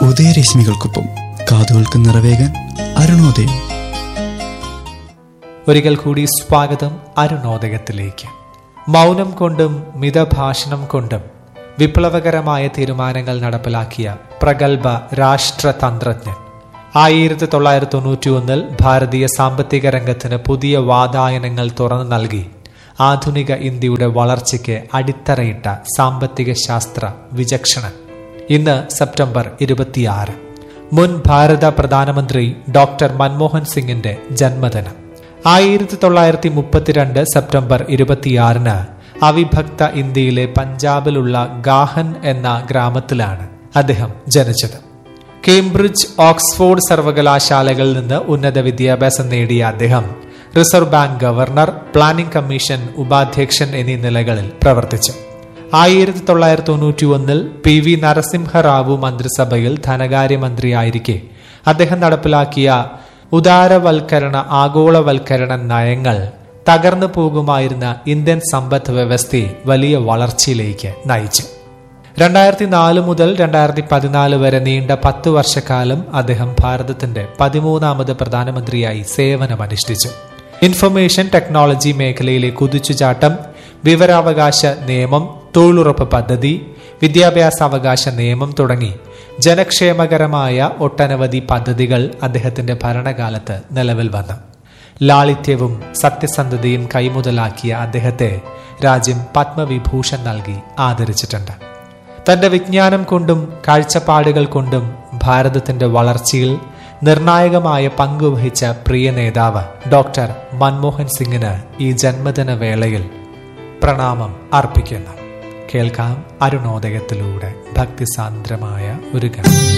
ഉദയരശ്മികൾക്കൊപ്പം കാതുകൾക്ക് നിറവേകാൻ അരുണോദയം ഒരിക്കൽ കൂടി സ്വാഗതം അരുണോദയത്തിലേക്ക് മൗനം കൊണ്ടും മിതഭാഷണം കൊണ്ടും വിപ്ലവകരമായ തീരുമാനങ്ങൾ നടപ്പിലാക്കിയ പ്രഗത്ഭ രാഷ്ട്രതന്ത്രജ്ഞൻ ആയിരത്തി തൊള്ളായിരത്തി തൊണ്ണൂറ്റി ഒന്നിൽ ഭാരതീയ സാമ്പത്തിക രംഗത്തിന് പുതിയ വാതായനങ്ങൾ തുറന്നു നൽകി ആധുനിക ഇന്ത്യയുടെ വളർച്ചയ്ക്ക് അടിത്തറയിട്ട സാമ്പത്തിക ശാസ്ത്ര വിചക്ഷണൻ ഇന്ന് സെപ്റ്റംബർ ഇരുപത്തിയാറ് മുൻ ഭാരത പ്രധാനമന്ത്രി ഡോക്ടർ മൻമോഹൻ സിംഗിന്റെ ജന്മദിനം ആയിരത്തി തൊള്ളായിരത്തി മുപ്പത്തിരണ്ട് സെപ്റ്റംബർ ഇരുപത്തിയാറിന് അവിഭക്ത ഇന്ത്യയിലെ പഞ്ചാബിലുള്ള ഗാഹൻ എന്ന ഗ്രാമത്തിലാണ് അദ്ദേഹം ജനിച്ചത് കേംബ്രിഡ്ജ് ഓക്സ്ഫോർഡ് സർവകലാശാലകളിൽ നിന്ന് ഉന്നത വിദ്യാഭ്യാസം നേടിയ അദ്ദേഹം reserve bank governor planning commission ഉപാധ്യക്ഷൻ എന്നീ നിലകളിൽ പ്രവർത്തിച്ചു ആയിരത്തി തൊള്ളായിരത്തി തൊണ്ണൂറ്റി ഒന്നിൽ പി വി നരസിംഹറാവു മന്ത്രിസഭയിൽ ധനകാര്യമന്ത്രിയായിരിക്കെ അദ്ദേഹം നടപ്പിലാക്കിയ ഉദാരവൽക്കരണ ആഗോളവൽക്കരണ നയങ്ങൾ തകർന്നു പോകുമായിരുന്ന ഇന്ത്യൻ സമ്പദ് വ്യവസ്ഥയെ വലിയ വളർച്ചയിലേക്ക് നയിച്ചു രണ്ടായിരത്തി നാല് മുതൽ രണ്ടായിരത്തി പതിനാല് വരെ നീണ്ട പത്ത് വർഷക്കാലം അദ്ദേഹം ഭാരതത്തിന്റെ പതിമൂന്നാമത് പ്രധാനമന്ത്രിയായി സേവനമനുഷ്ഠിച്ചു ഇൻഫർമേഷൻ ടെക്നോളജി മേഖലയിലെ കുതിച്ചുചാട്ടം വിവരാവകാശ നിയമം തൊഴിലുറപ്പ് പദ്ധതി വിദ്യാഭ്യാസ അവകാശ നിയമം തുടങ്ങി ജനക്ഷേമകരമായ ഒട്ടനവധി പദ്ധതികൾ അദ്ദേഹത്തിന്റെ ഭരണകാലത്ത് നിലവിൽ വന്നു ലാളിത്യവും സത്യസന്ധതയും കൈമുതലാക്കിയ അദ്ദേഹത്തെ രാജ്യം പത്മവിഭൂഷൺ നൽകി ആദരിച്ചിട്ടുണ്ട് തന്റെ വിജ്ഞാനം കൊണ്ടും കാഴ്ചപ്പാടുകൾ കൊണ്ടും ഭാരതത്തിന്റെ വളർച്ചയിൽ നിർണായകമായ പങ്കുവഹിച്ച പ്രിയ നേതാവ് ഡോക്ടർ മൻമോഹൻ സിംഗിന് ഈ ജന്മദിന വേളയിൽ പ്രണാമം അർപ്പിക്കുന്നു കേൾക്കാം അരുണോദയത്തിലൂടെ ഭക്തിസാന്ദ്രമായ ഒരു ഗാനം